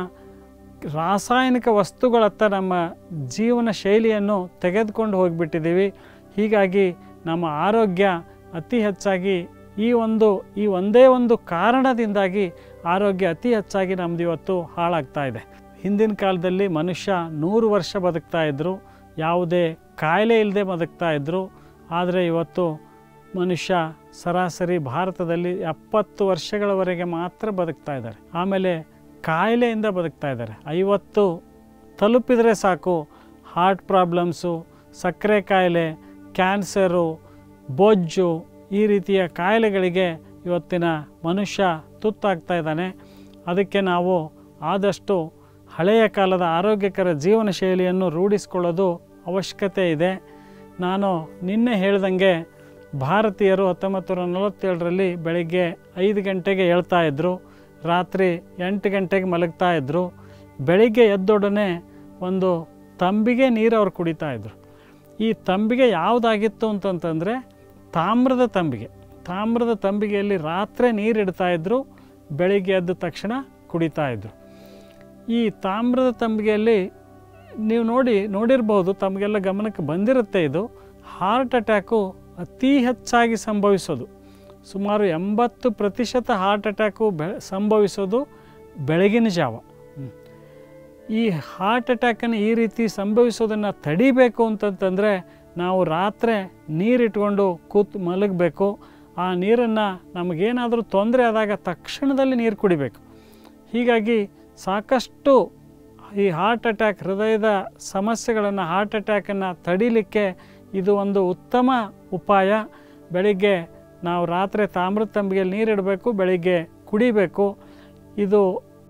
ರಾಸಾಯನಿಕ ವಸ್ತುಗಳತ್ತ ನಮ್ಮ ಜೀವನ ಶೈಲಿಯನ್ನು ತೆಗೆದುಕೊಂಡು ಹೋಗಿಬಿಟ್ಟಿದ್ದೀವಿ ಹೀಗಾಗಿ ನಮ್ಮ ಆರೋಗ್ಯ ಅತಿ ಹೆಚ್ಚಾಗಿ ಈ ಒಂದು ಈ ಒಂದೇ ಒಂದು ಕಾರಣದಿಂದಾಗಿ ಆರೋಗ್ಯ ಅತಿ ಹೆಚ್ಚಾಗಿ ನಮ್ದು ಇವತ್ತು ಹಾಳಾಗ್ತಾ ಇದೆ ಹಿಂದಿನ ಕಾಲದಲ್ಲಿ ಮನುಷ್ಯ ನೂರು ವರ್ಷ ಬದುಕ್ತಾ ಇದ್ದರು ಯಾವುದೇ ಕಾಯಿಲೆ ಇಲ್ಲದೆ ಬದುಕ್ತಾ ಇದ್ದರು ಆದರೆ ಇವತ್ತು ಮನುಷ್ಯ ಸರಾಸರಿ ಭಾರತದಲ್ಲಿ ಎಪ್ಪತ್ತು ವರ್ಷಗಳವರೆಗೆ ಮಾತ್ರ ಬದುಕ್ತಾ ಇದ್ದಾರೆ ಆಮೇಲೆ ಕಾಯಿಲೆಯಿಂದ ಬದುಕ್ತಾ ಇದ್ದಾರೆ ಐವತ್ತು ತಲುಪಿದರೆ ಸಾಕು ಹಾರ್ಟ್ ಪ್ರಾಬ್ಲಮ್ಸು ಸಕ್ಕರೆ ಕಾಯಿಲೆ ಕ್ಯಾನ್ಸರು ಬೊಜ್ಜು ಈ ರೀತಿಯ ಕಾಯಿಲೆಗಳಿಗೆ ಇವತ್ತಿನ ಮನುಷ್ಯ ತುತ್ತಾಗ್ತಾ ಇದ್ದಾನೆ ಅದಕ್ಕೆ ನಾವು ಆದಷ್ಟು ಹಳೆಯ ಕಾಲದ ಆರೋಗ್ಯಕರ ಜೀವನ ಶೈಲಿಯನ್ನು ರೂಢಿಸ್ಕೊಳ್ಳೋದು ಅವಶ್ಯಕತೆ ಇದೆ ನಾನು ನಿನ್ನೆ ಹೇಳ್ದಂಗೆ ಭಾರತೀಯರು ಹತ್ತೊಂಬತ್ತು ನೂರ ನಲವತ್ತೇಳರಲ್ಲಿ ಬೆಳಿಗ್ಗೆ ಐದು ಗಂಟೆಗೆ ಹೇಳ್ತಾ ಇದ್ದರು ರಾತ್ರಿ ಎಂಟು ಗಂಟೆಗೆ ಮಲಗ್ತಾ ಇದ್ದರು ಬೆಳಿಗ್ಗೆ ಎದ್ದೊಡನೆ ಒಂದು ತಂಬಿಗೆ ನೀರು ಅವ್ರು ಕುಡಿತಾ ಇದ್ರು ಈ ತಂಬಿಗೆ ಯಾವುದಾಗಿತ್ತು ಅಂತಂತಂದರೆ ತಾಮ್ರದ ತಂಬಿಗೆ ತಾಮ್ರದ ತಂಬಿಗೆಯಲ್ಲಿ ರಾತ್ರಿ ನೀರು ಇಡ್ತಾ ಇದ್ರು ಬೆಳಿಗ್ಗೆ ಎದ್ದ ತಕ್ಷಣ ಕುಡಿತಾ ಇದ್ರು ಈ ತಾಮ್ರದ ತಂಬಿಗೆಯಲ್ಲಿ ನೀವು ನೋಡಿ ನೋಡಿರ್ಬೋದು ತಮಗೆಲ್ಲ ಗಮನಕ್ಕೆ ಬಂದಿರುತ್ತೆ ಇದು ಹಾರ್ಟ್ ಅಟ್ಯಾಕು ಅತಿ ಹೆಚ್ಚಾಗಿ ಸಂಭವಿಸೋದು ಸುಮಾರು ಎಂಬತ್ತು ಪ್ರತಿಶತ ಹಾರ್ಟ್ ಅಟ್ಯಾಕು ಬೆ ಸಂಭವಿಸೋದು ಬೆಳಗಿನ ಜಾವ ಹ್ಮ್. ಈ ಹಾರ್ಟ್ ಅಟ್ಯಾಕನ್ನು ಈ ರೀತಿ ಸಂಭವಿಸೋದನ್ನು ತಡಿಬೇಕು ಅಂತಂತಂದರೆ ನಾವು ರಾತ್ರಿ ನೀರಿಟ್ಕೊಂಡು ಕೂತು ಮಲಗಬೇಕು ಆ ನೀರನ್ನು ನಮಗೇನಾದರೂ ತೊಂದರೆ ಆದಾಗ ತಕ್ಷಣದಲ್ಲಿ ನೀರು ಕುಡಿಬೇಕು ಹೀಗಾಗಿ ಸಾಕಷ್ಟು ಈ ಹಾರ್ಟ್ ಅಟ್ಯಾಕ್ ಹೃದಯದ ಸಮಸ್ಯೆಗಳನ್ನು ಹಾರ್ಟ್ ಅಟ್ಯಾಕನ್ನು ತಡಿಲಿಕ್ಕೆ ಇದು ಒಂದು ಉತ್ತಮ ಉಪಾಯ ಬೆಳಿಗ್ಗೆ ನಾವು ರಾತ್ರಿ ತಾಮ್ರದ ತಂಬಿಗೆಯಲ್ಲಿ ನೀರಿಡಬೇಕು ಬೆಳಿಗ್ಗೆ ಕುಡಿಬೇಕು ಇದು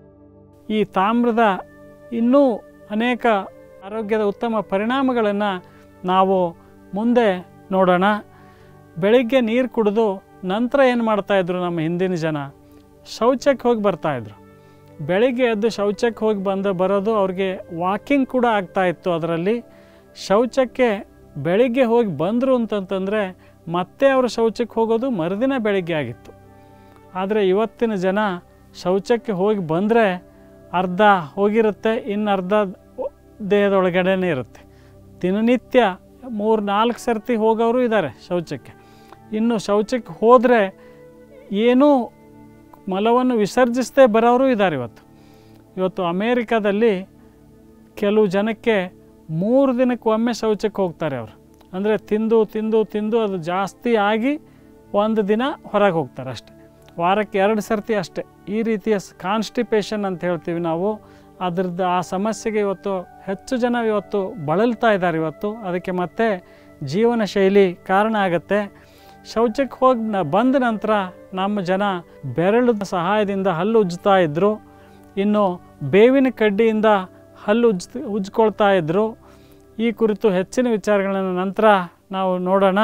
ಈ ತಾಮ್ರದ ಇನ್ನೂ ಅನೇಕ ಆರೋಗ್ಯದ ಉತ್ತಮ ಪರಿಣಾಮಗಳನ್ನು ನಾವು ಮುಂದೆ ನೋಡೋಣ ಬೆಳಿಗ್ಗೆ ನೀರು ಕುಡಿದು ನಂತರ ಏನು ಮಾಡ್ತಾಯಿದ್ರು ನಮ್ಮ ಹಿಂದಿನ ಜನ ಶೌಚಕ್ಕೆ ಹೋಗಿ ಬರ್ತಾಯಿದ್ರು ಬೆಳಿಗ್ಗೆ ಎದ್ದು ಶೌಚಕ್ಕೆ ಹೋಗಿ ಬಂದು ಬರೋದು ಅವ್ರಿಗೆ ವಾಕಿಂಗ್ ಕೂಡ ಆಗ್ತಾ ಇತ್ತು ಅದರಲ್ಲಿ ಶೌಚಕ್ಕೆ ಬೆಳಿಗ್ಗೆ ಹೋಗಿ ಬಂದರು ಅಂತಂತಂದರೆ ಮತ್ತೆ ಅವರು ಶೌಚಕ್ಕೆ ಹೋಗೋದು ಮರುದಿನ ಬೆಳಿಗ್ಗೆ ಆಗಿತ್ತು ಆದರೆ ಇವತ್ತಿನ ಜನ ಶೌಚಕ್ಕೆ ಹೋಗಿ ಬಂದರೆ ಅರ್ಧ ಹೋಗಿರುತ್ತೆ ಇನ್ನು ಅರ್ಧ ದೇಹದೊಳಗಡೆನೇ ಇರುತ್ತೆ ದಿನನಿತ್ಯ ಮೂರು ನಾಲ್ಕು ಸರ್ತಿ ಹೋಗೋರು ಇದ್ದಾರೆ ಶೌಚಕ್ಕೆ ಇನ್ನು ಶೌಚಕ್ಕೆ ಹೋದರೆ ಏನೂ ಮಲವನ್ನು ವಿಸರ್ಜಿಸದೆ ಬರೋರು ಇದ್ದಾರೆ ಇವತ್ತು ಇವತ್ತು ಅಮೇರಿಕಾದಲ್ಲಿ ಕೆಲವು ಜನಕ್ಕೆ ಮೂರು ದಿನಕ್ಕೆ ಒಮ್ಮೆ ಶೌಚಕ್ಕೆ ಹೋಗ್ತಾರೆ ಅವರು ಅಂದರೆ ತಿಂದು ತಿಂದು ತಿಂದು ಅದು ಜಾಸ್ತಿ ಆಗಿ ಒಂದು ದಿನ ಹೊರಗೆ ಹೋಗ್ತಾರೆ ಅಷ್ಟೆ ವಾರಕ್ಕೆ ಎರಡು ಸರ್ತಿ ಅಷ್ಟೆ ಈ ರೀತಿಯ ಕಾನ್ಸ್ಟಿಪೇಷನ್ ಅಂತ ಹೇಳ್ತೀವಿ ನಾವು ಅದ್ರದ್ದು ಆ ಸಮಸ್ಯೆಗೆ ಇವತ್ತು ಹೆಚ್ಚು ಜನ ಇವತ್ತು ಬಳಲ್ತಾ ಇದ್ದಾರೆ ಇವತ್ತು ಅದಕ್ಕೆ ಮತ್ತೆ ಜೀವನ ಶೈಲಿ ಕಾರಣ ಆಗುತ್ತೆ ಶೌಚಕ್ಕೆ ಹೋಗಿ ನ ಬಂದ ನಂತರ ನಮ್ಮ ಜನ ಬೆರಳದ ಸಹಾಯದಿಂದ ಹಲ್ಲು ಉಜ್ಜ್ತಾ ಇದ್ದರು ಇನ್ನು ಬೇವಿನ ಕಡ್ಡಿಯಿಂದ ಹಲ್ಲು ಉಜ್ಜ್ ಉಜ್ಕೊಳ್ತಾ ಇದ್ದರು ಈ ಕುರಿತು ಹೆಚ್ಚಿನ ವಿಚಾರಗಳನ್ನು ನಂತರ ನಾವು ನೋಡೋಣ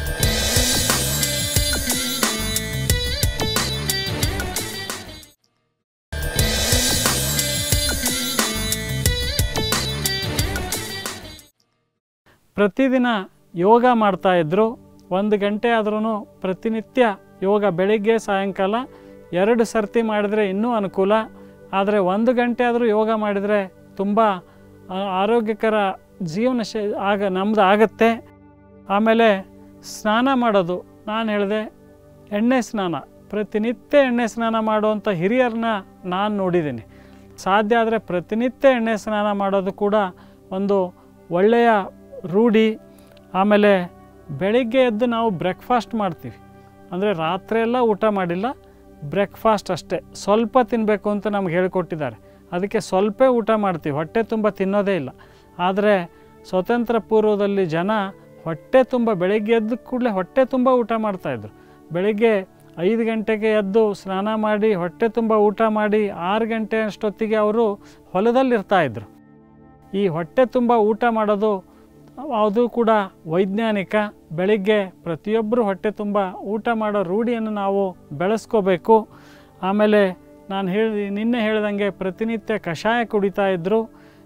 ಪ್ರತಿದಿನ ಯೋಗ ಮಾಡ್ತಾ ಇದ್ದರು ಒಂದು ಗಂಟೆ ಆದ್ರೂ ಪ್ರತಿನಿತ್ಯ ಯೋಗ ಬೆಳಿಗ್ಗೆ ಸಾಯಂಕಾಲ ಎರಡು ಸರ್ತಿ ಮಾಡಿದರೆ ಇನ್ನೂ ಅನುಕೂಲ ಆದರೆ ಒಂದು ಗಂಟೆ ಆದರೂ ಯೋಗ ಮಾಡಿದರೆ ತುಂಬ ಆ- ಆರೋಗ್ಯಕರ ಜೀವನ ಶೈ ಆಗ ನಮ್ಮದು ಆಗತ್ತೆ ಆಮೇಲೆ ಸ್ನಾನ ಮಾಡೋದು ನಾನು ಹೇಳಿದೆ ಎಣ್ಣೆ ಸ್ನಾನ ಪ್ರತಿನಿತ್ಯ ಎಣ್ಣೆ ಸ್ನಾನ ಮಾಡುವಂಥ ಹಿರಿಯರನ್ನ ನಾನು ನೋಡಿದ್ದೀನಿ ಸಾಧ್ಯ ಆದರೆ ಪ್ರತಿನಿತ್ಯ ಎಣ್ಣೆ ಸ್ನಾನ ಮಾಡೋದು ಕೂಡ ಒಂದು ಒಳ್ಳೆಯ ರೂಢಿ ಆಮೇಲೆ ಬೆಳಿಗ್ಗೆ ಎದ್ದು ನಾವು ಬ್ರೇಕ್ಫಾಸ್ಟ್ ಮಾಡ್ತೀವಿ ಅಂದರೆ ರಾತ್ರಿ ಎಲ್ಲ ಊಟ ಮಾಡಿಲ್ಲ ಬ್ರೇಕ್ಫಾಸ್ಟ್ ಅಷ್ಟೇ ಸ್ವಲ್ಪ ತಿನ್ನಬೇಕು ಅಂತ ನಮ್ಗೆ ಹೇಳಿಕೊಟ್ಟಿದ್ದಾರೆ ಅದಕ್ಕೆ ಸ್ವಲ್ಪ ಊಟ ಮಾಡ್ತೀವಿ ಹೊಟ್ಟೆ ತುಂಬ ತಿನ್ನೋದೇ ಇಲ್ಲ ಆದರೆ ಸ್ವತಂತ್ರ ಪೂರ್ವದಲ್ಲಿ ಜನ ಹೊಟ್ಟೆ ತುಂಬ ಬೆಳಗ್ಗೆ ಎದ್ದ ಕೂಡಲೇ ಹೊಟ್ಟೆ ತುಂಬ ಊಟ ಮಾಡ್ತಾಯಿದ್ರು ಬೆಳಿಗ್ಗೆ ಐದು ಗಂಟೆಗೆ ಎದ್ದು ಸ್ನಾನ ಮಾಡಿ ಹೊಟ್ಟೆ ತುಂಬ ಊಟ ಮಾಡಿ ಆರು ಗಂಟೆ ಅಷ್ಟೊತ್ತಿಗೆ ಅವರು ಹೊಲದಲ್ಲಿರ್ತಾಯಿದ್ರು ಈ ಹೊಟ್ಟೆ ತುಂಬ ಊಟ ಮಾಡೋದು ಅದು ಕೂಡ ವೈಜ್ಞಾನಿಕ ಬೆಳಿಗ್ಗೆ ಪ್ರತಿಯೊಬ್ಬರು ಹೊಟ್ಟೆ ತುಂಬ ಊಟ ಮಾಡೋ ರೂಢಿಯನ್ನು ನಾವು ಬೆಳೆಸ್ಕೋಬೇಕು ಆಮೇಲೆ ನಾನು ಹೇಳಿ ನಿನ್ನೆ ಹೇಳ್ದಂಗೆ ಪ್ರತಿನಿತ್ಯ ಕಷಾಯ ಕುಡಿತಾ ಇದ್ದರು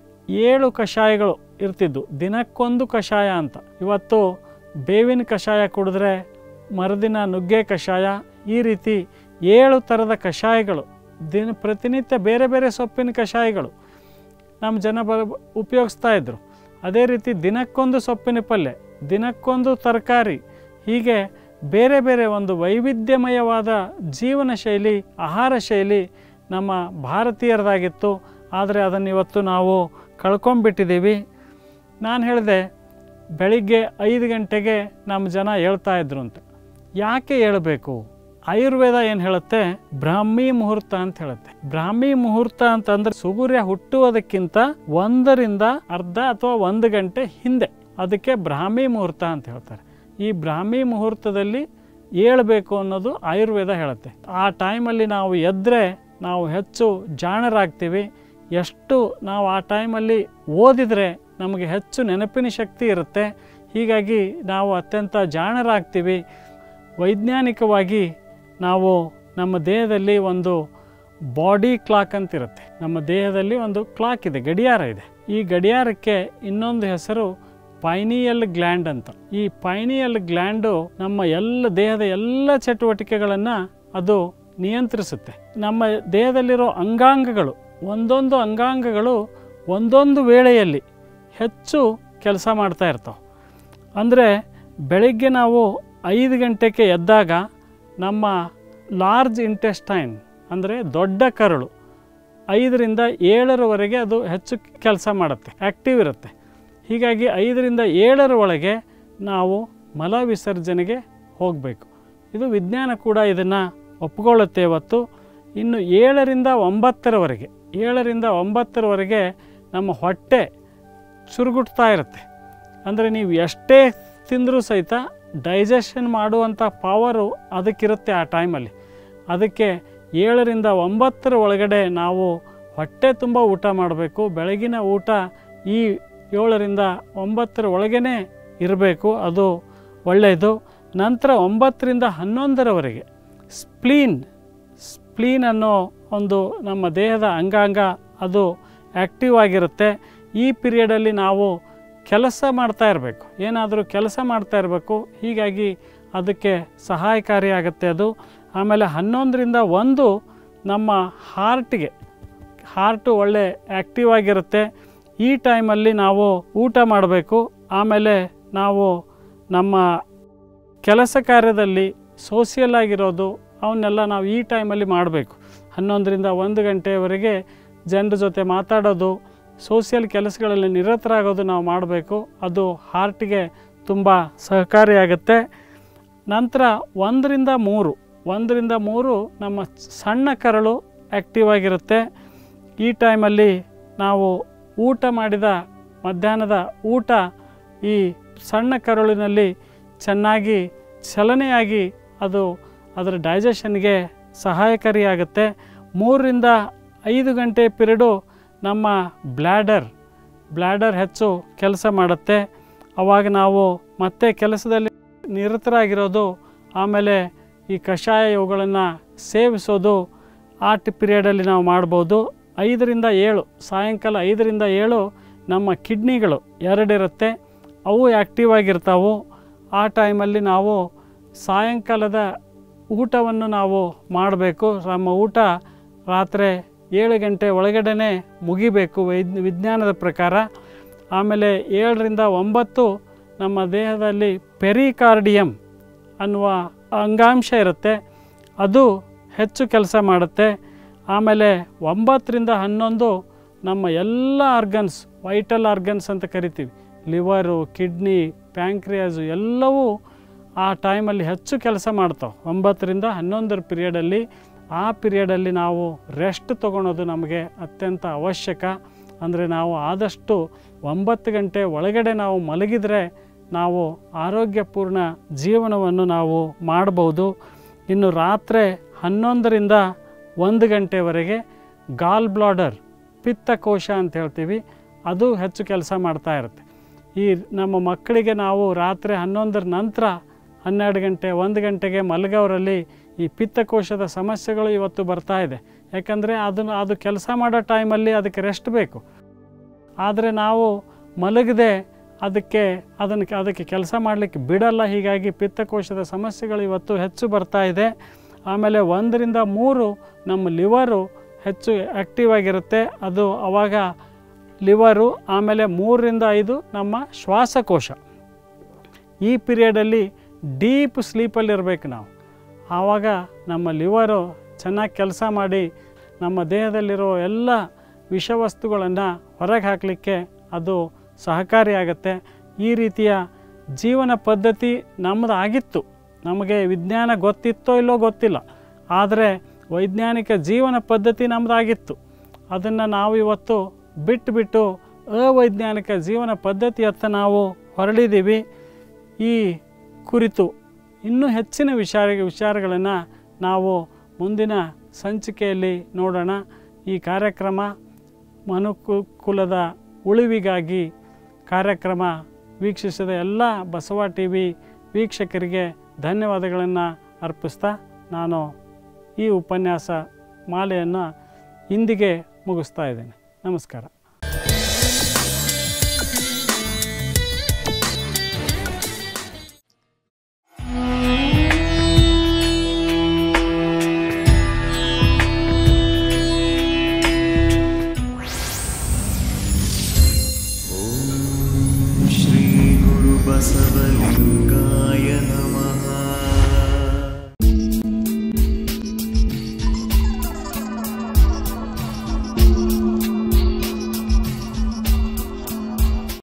ಏಳು ಕಷಾಯಗಳು ಇರ್ತಿದ್ದು ದಿನಕ್ಕೊಂದು ಕಷಾಯ ಅಂತ ಇವತ್ತು ಬೇವಿನ ಕಷಾಯ ಕುಡಿದ್ರೆ ಮರುದಿನ ನುಗ್ಗೆ ಕಷಾಯ ಈ ರೀತಿ ಏಳು ಥರದ ಕಷಾಯಗಳು ದಿನ ಪ್ರತಿನಿತ್ಯ ಬೇರೆ ಬೇರೆ ಸೊಪ್ಪಿನ ಕಷಾಯಗಳು ನಮ್ಮ ಜನ ಬ ಉಪಯೋಗಿಸ್ತಾ ಇದ್ದರು ಅದೇ ರೀತಿ ದಿನಕ್ಕೊಂದು ಸೊಪ್ಪಿನ ಪಲ್ಯ ದಿನಕ್ಕೊಂದು ತರಕಾರಿ ಹೀಗೆ ಬೇರೆ ಬೇರೆ ಒಂದು ವೈವಿಧ್ಯಮಯವಾದ ಜೀವನ ಶೈಲಿ ಆಹಾರ ಶೈಲಿ ನಮ್ಮ ಭಾರತೀಯರದಾಗಿತ್ತು ಆದರೆ ಅದನ್ನು ಇವತ್ತು ನಾವು ಕಳ್ಕೊಂಬಿಟ್ಟಿದ್ದೀವಿ ನಾನು ಹೇಳಿದೆ ಬೆಳಿಗ್ಗೆ ಐದು ಗಂಟೆಗೆ ನಮ್ಮ ಜನ ಹೇಳ್ತಾ ಇದ್ರು ಅಂತ ಯಾಕೆ ಹೇಳಬೇಕು ಆಯುರ್ವೇದ ಏನು ಹೇಳುತ್ತೆ ಬ್ರಾಹ್ಮಿ ಮುಹೂರ್ತ ಅಂತ ಹೇಳುತ್ತೆ ಬ್ರಾಹ್ಮಿ ಮುಹೂರ್ತ ಅಂತಂದ್ರೆ ಸೂರ್ಯ ಹುಟ್ಟುವುದಕ್ಕಿಂತ ಒಂದರಿಂದ ಅರ್ಧ ಅಥವಾ ಒಂದು ಗಂಟೆ ಹಿಂದೆ ಅದಕ್ಕೆ ಬ್ರಾಹ್ಮಿ ಮುಹೂರ್ತ ಅಂತ ಹೇಳ್ತಾರೆ ಈ ಬ್ರಾಹ್ಮಿ ಮುಹೂರ್ತದಲ್ಲಿ ಏಳಬೇಕು ಅನ್ನೋದು ಆಯುರ್ವೇದ ಹೇಳುತ್ತೆ ಆ ಟೈಮಲ್ಲಿ ನಾವು ಎದ್ದರೆ ನಾವು ಹೆಚ್ಚು ಜಾಣರಾಗ್ತೀವಿ ಎಷ್ಟು ನಾವು ಆ ಟೈಮಲ್ಲಿ ಓದಿದರೆ ನಮಗೆ ಹೆಚ್ಚು ನೆನಪಿನ ಶಕ್ತಿ ಇರುತ್ತೆ ಹೀಗಾಗಿ ನಾವು ಅತ್ಯಂತ ಜಾಣರಾಗ್ತೀವಿ ವೈಜ್ಞಾನಿಕವಾಗಿ ನಾವು ನಮ್ಮ ದೇಹದಲ್ಲಿ ಒಂದು ಬಾಡಿ ಕ್ಲಾಕ್ ಅಂತಿರುತ್ತೆ ನಮ್ಮ ದೇಹದಲ್ಲಿ ಒಂದು ಕ್ಲಾಕ್ ಇದೆ ಗಡಿಯಾರ ಇದೆ ಈ ಗಡಿಯಾರಕ್ಕೆ ಇನ್ನೊಂದು ಹೆಸರು ಪೈನಿಯಲ್ ಗ್ಲ್ಯಾಂಡ್ ಅಂತ ಈ ಪೈನಿಯಲ್ ಗ್ಲ್ಯಾಂಡು ನಮ್ಮ ಎಲ್ಲ ದೇಹದ ಎಲ್ಲ ಚಟುವಟಿಕೆಗಳನ್ನು ಅದು ನಿಯಂತ್ರಿಸುತ್ತೆ ನಮ್ಮ ದೇಹದಲ್ಲಿರೋ ಅಂಗಾಂಗಗಳು ಒಂದೊಂದು ಅಂಗಾಂಗಗಳು ಒಂದೊಂದು ವೇಳೆಯಲ್ಲಿ ಹೆಚ್ಚು ಕೆಲಸ ಮಾಡ್ತಾ ಇರ್ತಾವೆ ಅಂದರೆ ಬೆಳಿಗ್ಗೆ ನಾವು ಐದು ಗಂಟೆಗೆ ಎದ್ದಾಗ ನಮ್ಮ ಲಾರ್ಜ್ ಇಂಟೆಸ್ಟೈನ್ ಅಂದರೆ ದೊಡ್ಡ ಕರಳು ಐದರಿಂದ ಏಳರವರೆಗೆ ಅದು ಹೆಚ್ಚು ಕೆಲಸ ಮಾಡುತ್ತೆ ಆ್ಯಕ್ಟಿವ್ ಇರುತ್ತೆ ಹೀಗಾಗಿ ಐದರಿಂದ ಏಳರ ಒಳಗೆ ನಾವು ಮಲ ವಿಸರ್ಜನೆಗೆ ಹೋಗಬೇಕು ಇದು ವಿಜ್ಞಾನ ಕೂಡ ಇದನ್ನು ಒಪ್ಕೊಳ್ಳುತ್ತೆ ಇವತ್ತು ಇನ್ನು ಏಳರಿಂದ ಒಂಬತ್ತರವರೆಗೆ ಏಳರಿಂದ ಒಂಬತ್ತರವರೆಗೆ ನಮ್ಮ ಹೊಟ್ಟೆ ಚುರುಗುಟ್ತಾ ಇರುತ್ತೆ ಅಂದರೆ ನೀವು ಎಷ್ಟೇ ತಿಂದರೂ ಸಹಿತ ಡೈಜೆಷನ್ ಮಾಡುವಂಥ ಪವರು ಅದಕ್ಕಿರುತ್ತೆ ಆ ಟೈಮಲ್ಲಿ ಅದಕ್ಕೆ ಏಳರಿಂದ ಒಂಬತ್ತರ ಒಳಗಡೆ ನಾವು ಹೊಟ್ಟೆ ತುಂಬ ಊಟ ಮಾಡಬೇಕು ಬೆಳಗಿನ ಊಟ ಈ ಏಳರಿಂದ ಒಂಬತ್ತರ ಒಳಗೇ ಇರಬೇಕು ಅದು ಒಳ್ಳೆಯದು ನಂತರ ಒಂಬತ್ತರಿಂದ ಹನ್ನೊಂದರವರೆಗೆ ಸ್ಪ್ಲೀನ್ ಸ್ಪ್ಲೀನ್ ಅನ್ನೋ ಒಂದು ನಮ್ಮ ದೇಹದ ಅಂಗಾಂಗ ಅದು ಆ್ಯಕ್ಟಿವ್ ಆಗಿರುತ್ತೆ ಈ ಪೀರಿಯಡಲ್ಲಿ ನಾವು ಕೆಲಸ ಮಾಡ್ತಾ ಇರಬೇಕು ಏನಾದರೂ ಕೆಲಸ ಮಾಡ್ತಾ ಇರಬೇಕು ಹೀಗಾಗಿ ಅದಕ್ಕೆ ಸಹಾಯಕಾರಿಯಾಗುತ್ತೆ ಅದು ಆಮೇಲೆ ಹನ್ನೊಂದರಿಂದ ಒಂದು ನಮ್ಮ ಹಾರ್ಟಿಗೆ ಹಾರ್ಟು ಒಳ್ಳೆ ಆ್ಯಕ್ಟಿವ್ ಆಗಿರುತ್ತೆ ಈ ಟೈಮಲ್ಲಿ ನಾವು ಊಟ ಮಾಡಬೇಕು ಆಮೇಲೆ ನಾವು ನಮ್ಮ ಕೆಲಸ ಕಾರ್ಯದಲ್ಲಿ ಸೋಷಿಯಲ್ ಆಗಿರೋದು ಅವನ್ನೆಲ್ಲ ನಾವು ಈ ಟೈಮಲ್ಲಿ ಮಾಡಬೇಕು ಹನ್ನೊಂದರಿಂದ ಒಂದು ಗಂಟೆಯವರೆಗೆ ಜನರ ಜೊತೆ ಮಾತಾಡೋದು ಸೋಷಿಯಲ್ ಕೆಲಸಗಳಲ್ಲಿ ನಿರತರಾಗೋದು ನಾವು ಮಾಡಬೇಕು ಅದು ಹಾರ್ಟಿಗೆ ತುಂಬ ಸಹಕಾರಿಯಾಗುತ್ತೆ ನಂತರ ಒಂದರಿಂದ ಮೂರು ಒಂದರಿಂದ ಮೂರು ನಮ್ಮ ಸಣ್ಣ ಕರಳು ಆ್ಯಕ್ಟಿವ್ ಆಗಿರುತ್ತೆ ಈ ಟೈಮಲ್ಲಿ ನಾವು ಊಟ ಮಾಡಿದ ಮಧ್ಯಾಹ್ನದ ಊಟ ಈ ಸಣ್ಣ ಕರುಳಿನಲ್ಲಿ ಚೆನ್ನಾಗಿ ಚಲನೆಯಾಗಿ ಅದು ಅದರ ಡೈಜೆಷನ್ಗೆ ಸಹಾಯಕಾರಿಯಾಗುತ್ತೆ ಮೂರರಿಂದ ಐದು ಗಂಟೆ ಪಿರಿಯಡು ನಮ್ಮ ಬ್ಲ್ಯಾಡರ್ ಬ್ಲ್ಯಾಡರ್ ಹೆಚ್ಚು ಕೆಲಸ ಮಾಡುತ್ತೆ ಆವಾಗ ನಾವು ಮತ್ತೆ ಕೆಲಸದಲ್ಲಿ ನಿರತರಾಗಿರೋದು ಆಮೇಲೆ ಈ ಕಷಾಯ ಇವುಗಳನ್ನು ಸೇವಿಸೋದು ಆ ಟಿ ಪಿರಿಯಡಲ್ಲಿ ನಾವು ಮಾಡ್ಬೋದು ಐದರಿಂದ ಏಳು ಸಾಯಂಕಾಲ ಐದರಿಂದ ಏಳು ನಮ್ಮ ಕಿಡ್ನಿಗಳು ಎರಡಿರುತ್ತೆ ಅವು ಆ್ಯಕ್ಟಿವ್ ಆಗಿರ್ತಾವೆ ಆ ಟೈಮಲ್ಲಿ ನಾವು ಸಾಯಂಕಾಲದ ಊಟವನ್ನು ನಾವು ಮಾಡಬೇಕು ನಮ್ಮ ಊಟ ರಾತ್ರಿ ಏಳು ಗಂಟೆ ಒಳಗಡೆ ಮುಗಿಬೇಕು ವೈದ್ ವಿಜ್ಞಾನದ ಪ್ರಕಾರ ಆಮೇಲೆ ಏಳರಿಂದ ಒಂಬತ್ತು ನಮ್ಮ ದೇಹದಲ್ಲಿ ಪೆರಿಕಾರ್ಡಿಯಮ್ ಅನ್ನುವ ಅಂಗಾಂಶ ಇರುತ್ತೆ ಅದು ಹೆಚ್ಚು ಕೆಲಸ ಮಾಡುತ್ತೆ ಆಮೇಲೆ ಒಂಬತ್ತರಿಂದ ಹನ್ನೊಂದು ನಮ್ಮ ಎಲ್ಲ ಆರ್ಗನ್ಸ್ ವೈಟಲ್ ಆರ್ಗನ್ಸ್ ಅಂತ ಕರಿತೀವಿ ಲಿವರು ಕಿಡ್ನಿ ಪ್ಯಾಂಕ್ರಿಯಾಸು ಎಲ್ಲವೂ ಆ ಟೈಮಲ್ಲಿ ಹೆಚ್ಚು ಕೆಲಸ ಮಾಡ್ತಾವೆ ಒಂಬತ್ತರಿಂದ ಹನ್ನೊಂದರ ಪಿರಿಯಡಲ್ಲಿ ಆ ಪಿರಿಯಡಲ್ಲಿ ನಾವು ರೆಸ್ಟ್ ತೊಗೊಳೋದು ನಮಗೆ ಅತ್ಯಂತ ಅವಶ್ಯಕ ಅಂದರೆ ನಾವು ಆದಷ್ಟು ಒಂಬತ್ತು ಗಂಟೆ ಒಳಗಡೆ ನಾವು ಮಲಗಿದರೆ ನಾವು ಆರೋಗ್ಯಪೂರ್ಣ ಜೀವನವನ್ನು ನಾವು ಮಾಡ್ಬೋದು ಇನ್ನು ರಾತ್ರಿ ಹನ್ನೊಂದರಿಂದ ಒಂದು ಗಂಟೆವರೆಗೆ ಗಾಲ್ ಬ್ಲಾಡರ್ ಪಿತ್ತಕೋಶ ಅಂತ ಹೇಳ್ತೀವಿ ಅದು ಹೆಚ್ಚು ಕೆಲಸ ಮಾಡ್ತಾ ಇರುತ್ತೆ ಈ ನಮ್ಮ ಮಕ್ಕಳಿಗೆ ನಾವು ರಾತ್ರಿ ಹನ್ನೊಂದರ ನಂತರ ಹನ್ನೆರಡು ಗಂಟೆ ಒಂದು ಗಂಟೆಗೆ ಮಲಗೋರಲ್ಲಿ ಈ ಪಿತ್ತಕೋಶದ ಸಮಸ್ಯೆಗಳು ಇವತ್ತು ಬರ್ತಾ ಇದೆ ಯಾಕಂದರೆ ಅದನ್ನು ಅದು ಕೆಲಸ ಮಾಡೋ ಟೈಮಲ್ಲಿ ಅದಕ್ಕೆ ರೆಸ್ಟ್ ಬೇಕು ಆದರೆ ನಾವು ಮಲಗದೆ ಅದಕ್ಕೆ ಅದನ್ನು ಅದಕ್ಕೆ ಕೆಲಸ ಮಾಡಲಿಕ್ಕೆ ಬಿಡಲ್ಲ ಹೀಗಾಗಿ ಪಿತ್ತಕೋಶದ ಸಮಸ್ಯೆಗಳು ಇವತ್ತು ಹೆಚ್ಚು ಬರ್ತಾ ಇದೆ ಆಮೇಲೆ ಒಂದರಿಂದ ಮೂರು ನಮ್ಮ ಲಿವರು ಹೆಚ್ಚು ಆ್ಯಕ್ಟಿವ್ ಆಗಿರುತ್ತೆ ಅದು ಅವಾಗ ಲಿವರು ಆಮೇಲೆ ಮೂರರಿಂದ ಐದು ನಮ್ಮ ಶ್ವಾಸಕೋಶ ಈ ಪೀರಿಯಡಲ್ಲಿ ಡೀಪ್ ಸ್ಲೀಪಲ್ಲಿ ಇರಬೇಕು ನಾವು ಆವಾಗ ನಮ್ಮ ಲಿವರು ಚೆನ್ನಾಗಿ ಕೆಲಸ ಮಾಡಿ ನಮ್ಮ ದೇಹದಲ್ಲಿರೋ ಎಲ್ಲ ವಿಷವಸ್ತುಗಳನ್ನು ಹೊರಗೆ ಹಾಕಲಿಕ್ಕೆ ಅದು ಸಹಕಾರಿಯಾಗತ್ತೆ ಈ ರೀತಿಯ ಜೀವನ ಪದ್ಧತಿ ನಮ್ಮದು ಆಗಿತ್ತು ನಮಗೆ ವಿಜ್ಞಾನ ಗೊತ್ತಿತ್ತೋ ಇಲ್ಲೋ ಗೊತ್ತಿಲ್ಲ ಆದರೆ ವೈಜ್ಞಾನಿಕ ಜೀವನ ಪದ್ಧತಿ ನಮ್ಮದಾಗಿತ್ತು ಅದನ್ನು ನಾವು ಇವತ್ತು ಬಿಟ್ಟು ಬಿಟ್ಟು ಅವೈಜ್ಞಾನಿಕ ಜೀವನ ಪದ್ಧತಿಯತ್ತ ನಾವು ಹೊರಳಿದ್ದೀವಿ ಈ ಕುರಿತು ಇನ್ನೂ ಹೆಚ್ಚಿನ ವಿಚಾರ ವಿಚಾರಗಳನ್ನು ನಾವು ಮುಂದಿನ ಸಂಚಿಕೆಯಲ್ಲಿ ನೋಡೋಣ ಈ ಕಾರ್ಯಕ್ರಮ ಮನುಕುಲದ ಉಳಿವಿಗಾಗಿ ಕಾರ್ಯಕ್ರಮ ವೀಕ್ಷಿಸಿದ ಎಲ್ಲ ಬಸವ ಟಿ ವಿ ವೀಕ್ಷಕರಿಗೆ ಧನ್ಯವಾದಗಳನ್ನು ಅರ್ಪಿಸ್ತಾ ನಾನು ಈ ಉಪನ್ಯಾಸ ಮಾಲೆಯನ್ನು ಇಂದಿಗೆ ಮುಗಿಸ್ತಾ ಇದ್ದೇನೆ ನಮಸ್ಕಾರ श्रीगुरुबसवलिङ्गा